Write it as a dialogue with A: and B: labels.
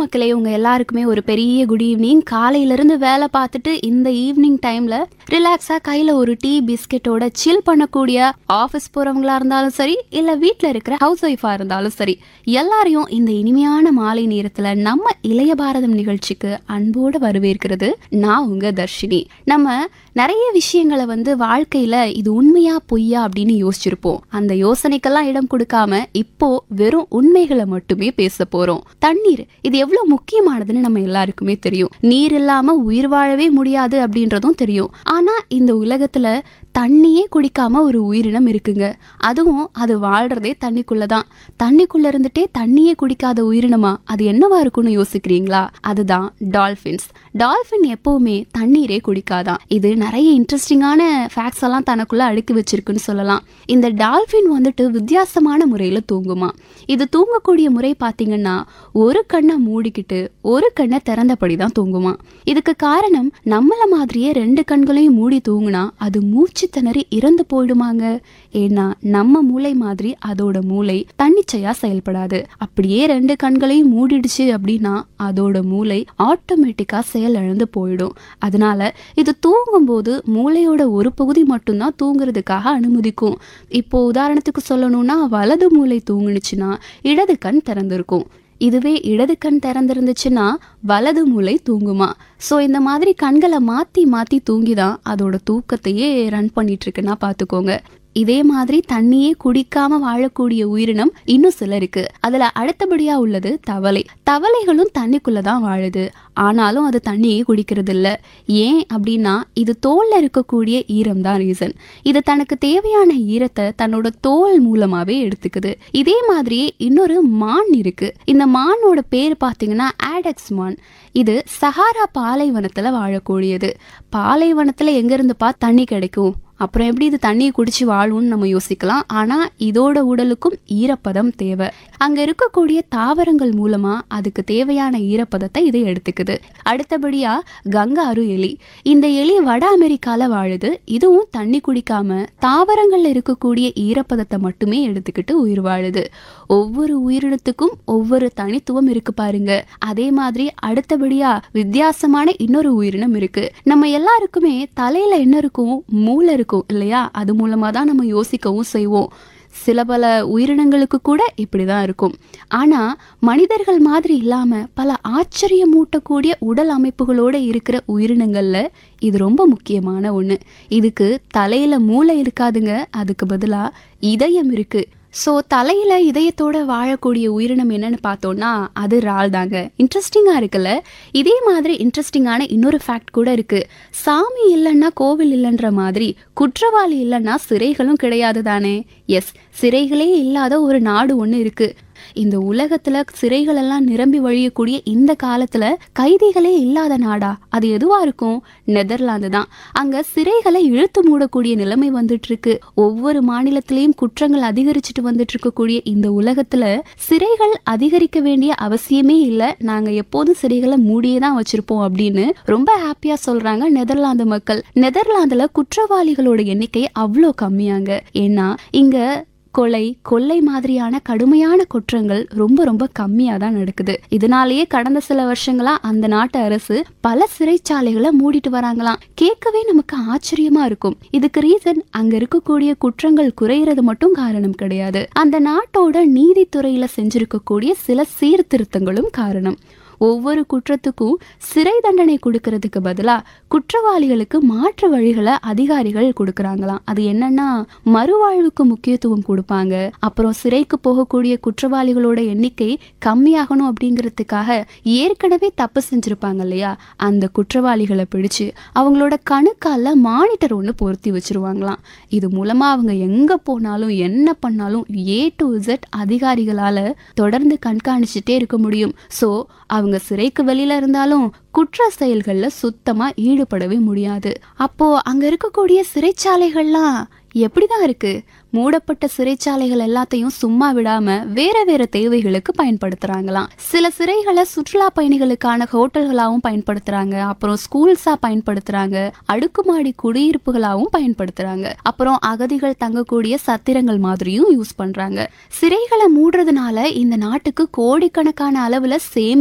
A: மக்களே உங்க எல்லாருக்குமே ஒரு பெரிய குட் ஈவினிங் காலையில இருந்து வேலை பார்த்துட்டு இந்த ஈவினிங் டைம்ல ரிலாக்ஸா கையில ஒரு டீ பிஸ்கெட்டோட சில் பண்ணக்கூடிய ஆஃபீஸ் போறவங்களா இருந்தாலும் சரி இல்ல வீட்ல இருக்கிற ஹவுஸ் ஒய்ஃபா இருந்தாலும் சரி எல்லாரையும் இந்த இனிமையான மாலை நேரத்துல நம்ம இளைய பாரதம் நிகழ்ச்சிக்கு அன்போடு வரவேற்கிறது நான் உங்க தர்ஷினி நம்ம நிறைய விஷயங்களை வந்து வாழ்க்கையில இது உண்மையா பொய்யா அப்படின்னு யோசிச்சிருப்போம் அந்த யோசனைக்கெல்லாம் இடம் கொடுக்காம இப்போ வெறும் உண்மைகளை மட்டுமே பேச போறோம் தண்ணீர் இது எவ்வளவு முக்கியமானதுன்னு நம்ம எல்லாருக்குமே தெரியும் நீர் இல்லாம உயிர் வாழவே முடியாது அப்படின்றதும் தெரியும் ஆனா இந்த உலகத்துல தண்ணியே குடிக்காம ஒரு உயிரினம் இருக்குங்க அதுவும் அது வாழ்றதே தண்ணிக்குள்ள தான் தண்ணிக்குள்ள இருந்துட்டே தண்ணியே குடிக்காத உயிரினமா அது என்னவா இருக்கும்னு யோசிக்கிறீங்களா அதுதான் டால்ஃபின்ஸ் டால்ஃபின் எப்பவுமே தண்ணீரே குடிக்காதான் இது நிறைய இன்ட்ரெஸ்டிங்கான ஃபேக்ட்ஸ் எல்லாம் தனக்குள்ள அடுக்கி வச்சிருக்குன்னு சொல்லலாம் இந்த டால்ஃபின் வந்துட்டு வித்தியாசமான முறையில தூங்குமா இது தூங்கக்கூடிய முறை பாத்தீங்கன்னா ஒரு கண்ணை மூடிக்கிட்டு ஒரு கண்ணை திறந்தபடி தான் தூங்குமா இதுக்கு காரணம் நம்மள மாதிரியே ரெண்டு கண்களையும் மூடி தூங்குனா அது மூச்சு திணறி இறந்து போயிடுமாங்க ஏன்னா நம்ம மூளை மாதிரி அதோட மூளை தன்னிச்சையா செயல்படாது அப்படியே ரெண்டு கண்களையும் மூடிடுச்சு அப்படின்னா அதோட மூளை ஆட்டோமேட்டிக்கா செயல் இழந்து போயிடும் அதனால இது தூங்கும்போது மூளையோட ஒரு பகுதி மட்டும்தான் தூங்குறதுக்காக அனுமதிக்கும் இப்போ உதாரணத்துக்கு சொல்லணும்னா வலது மூளை தூங்குனுச்சுன்னா இடது கண் திறந்திருக்கும் இதுவே இடது கண் திறந்திருந்துச்சுன்னா வலது மூளை தூங்குமா ஸோ இந்த மாதிரி கண்களை மாற்றி மாற்றி தூங்கி தான் அதோட தூக்கத்தையே ரன் பண்ணிட்டு இருக்குன்னா பார்த்துக்கோங்க இதே மாதிரி தண்ணியே குடிக்காம வாழக்கூடிய உயிரினம் இன்னும் சில இருக்கு அதுல அடுத்தபடியா உள்ளது தவளை தவளைகளும் தண்ணிக்குள்ள தான் வாழுது ஆனாலும் அது தண்ணியே குடிக்கிறது இல்ல ஏன் அப்படின்னா இது தோல்ல இருக்கக்கூடிய ஈரம் தான் ரீசன் இது தனக்கு தேவையான ஈரத்தை தன்னோட தோல் மூலமாவே எடுத்துக்குது இதே மாதிரியே இன்னொரு மான் இருக்கு இந்த மானோட பேர் பார்த்தீங்கன்னா ஆடக்ஸ் மான் இது சஹாரா பாலைவனத்துல வாழக்கூடியது பாலைவனத்துல எங்க இருந்துப்பா தண்ணி கிடைக்கும் அப்புறம் எப்படி இது தண்ணியை குடிச்சு வாழும்னு நம்ம யோசிக்கலாம் ஆனா இதோட உடலுக்கும் ஈரப்பதம் தேவை அங்க இருக்கக்கூடிய தாவரங்கள் மூலமா அதுக்கு தேவையான ஈரப்பதத்தை இது எடுத்துக்குது அடுத்தபடியா கங்காரு எலி இந்த எலி வட அமெரிக்கால வாழுது இதுவும் தண்ணி குடிக்காம தாவரங்கள்ல இருக்கக்கூடிய ஈரப்பதத்தை மட்டுமே எடுத்துக்கிட்டு உயிர் வாழுது ஒவ்வொரு உயிரினத்துக்கும் ஒவ்வொரு தனித்துவம் இருக்கு பாருங்க அதே மாதிரி அடுத்தபடியா வித்தியாசமான இன்னொரு உயிரினம் இருக்கு நம்ம எல்லாருக்குமே தலையில என்ன இருக்கும் மூளை இருக்கும் இல்லையா அது மூலமா தான் நம்ம யோசிக்கவும் செய்வோம் சில பல உயிரினங்களுக்கு கூட இப்படிதான் இருக்கும் ஆனா மனிதர்கள் மாதிரி இல்லாம பல ஆச்சரியமூட்டக்கூடிய உடல் அமைப்புகளோட இருக்கிற உயிரினங்கள்ல இது ரொம்ப முக்கியமான ஒண்ணு இதுக்கு தலையில மூளை இருக்காதுங்க அதுக்கு பதிலா இதயம் இருக்கு ஸோ தலையில இதயத்தோட வாழக்கூடிய உயிரினம் என்னன்னு பார்த்தோம்னா அது இறால் தாங்க இன்ட்ரெஸ்டிங்காக இருக்குல்ல இதே மாதிரி இன்ட்ரெஸ்டிங்கான இன்னொரு ஃபேக்ட் கூட இருக்கு சாமி இல்லைன்னா கோவில் இல்லைன்ற மாதிரி குற்றவாளி இல்லைன்னா சிறைகளும் கிடையாது தானே எஸ் சிறைகளே இல்லாத ஒரு நாடு ஒன்று இருக்கு இந்த உலகத்துல சிறைகள் எல்லாம் நிரம்பி வழியக்கூடிய இந்த காலத்துல கைதிகளே இல்லாத நாடா அது எதுவா இருக்கும் நெதர்லாந்து தான் அங்க சிறைகளை இழுத்து மூடக்கூடிய நிலைமை வந்துட்டு இருக்கு ஒவ்வொரு மாநிலத்திலையும் குற்றங்கள் அதிகரிச்சுட்டு வந்துட்டு இருக்கக்கூடிய இந்த உலகத்துல சிறைகள் அதிகரிக்க வேண்டிய அவசியமே இல்லை நாங்க எப்போதும் சிறைகளை மூடியே தான் வச்சிருப்போம் அப்படின்னு ரொம்ப ஹாப்பியா சொல்றாங்க நெதர்லாந்து மக்கள் நெதர்லாந்துல குற்றவாளிகளோட எண்ணிக்கை அவ்வளோ கம்மியாங்க ஏன்னா இங்க கொலை கொள்ளை மாதிரியான கடுமையான குற்றங்கள் ரொம்ப ரொம்ப கம்மியாக தான் நடக்குது இதனாலேயே கடந்த சில வருஷங்களா அந்த நாட்டு அரசு பல சிறைச்சாலைகளை மூடிட்டு வராங்களாம் கேட்கவே நமக்கு ஆச்சரியமா இருக்கும் இதுக்கு ரீசன் அங்க இருக்கக்கூடிய குற்றங்கள் குறையிறது மட்டும் காரணம் கிடையாது அந்த நாட்டோட நீதித்துறையில செஞ்சிருக்கக்கூடிய சில சீர்திருத்தங்களும் காரணம் ஒவ்வொரு குற்றத்துக்கும் சிறை தண்டனை கொடுக்கறதுக்கு பதிலா குற்றவாளிகளுக்கு மாற்று வழிகளை அதிகாரிகள் கொடுக்கறாங்களாம் அது என்னன்னா மறுவாழ்வுக்கு முக்கியத்துவம் கொடுப்பாங்க அப்புறம் சிறைக்கு போகக்கூடிய குற்றவாளிகளோட எண்ணிக்கை கம்மியாகணும் அப்படிங்கிறதுக்காக ஏற்கனவே தப்பு செஞ்சிருப்பாங்க இல்லையா அந்த குற்றவாளிகளை பிடிச்சு அவங்களோட கணுக்கால மானிட்டர் ஒன்று பொருத்தி வச்சிருவாங்களாம் இது மூலமா அவங்க எங்க போனாலும் என்ன பண்ணாலும் ஏ டு இசட் அதிகாரிகளால தொடர்ந்து கண்காணிச்சுட்டே இருக்க முடியும் ஸோ அவங்க சிறைக்கு வெளியில இருந்தாலும் குற்ற செயல்கள்ல சுத்தமா ஈடுபடவே முடியாது அப்போ அங்க இருக்கக்கூடிய சிறைச்சாலைகள்லாம் எப்படிதான் இருக்கு மூடப்பட்ட சிறைச்சாலைகள் எல்லாத்தையும் சும்மா விடாம வேற வேற தேவைகளுக்கு பயன்படுத்துறாங்களாம் சில சிறைகளை சுற்றுலா பயணிகளுக்கான ஹோட்டல்களாகவும் பயன்படுத்துறாங்க அப்புறம் ஸ்கூல்ஸா பயன்படுத்துறாங்க அடுக்குமாடி குடியிருப்புகளாகவும் பயன்படுத்துறாங்க அப்புறம் அகதிகள் தங்கக்கூடிய சத்திரங்கள் மாதிரியும் யூஸ் பண்றாங்க சிறைகளை மூடுறதுனால இந்த நாட்டுக்கு கோடிக்கணக்கான அளவுல சேமி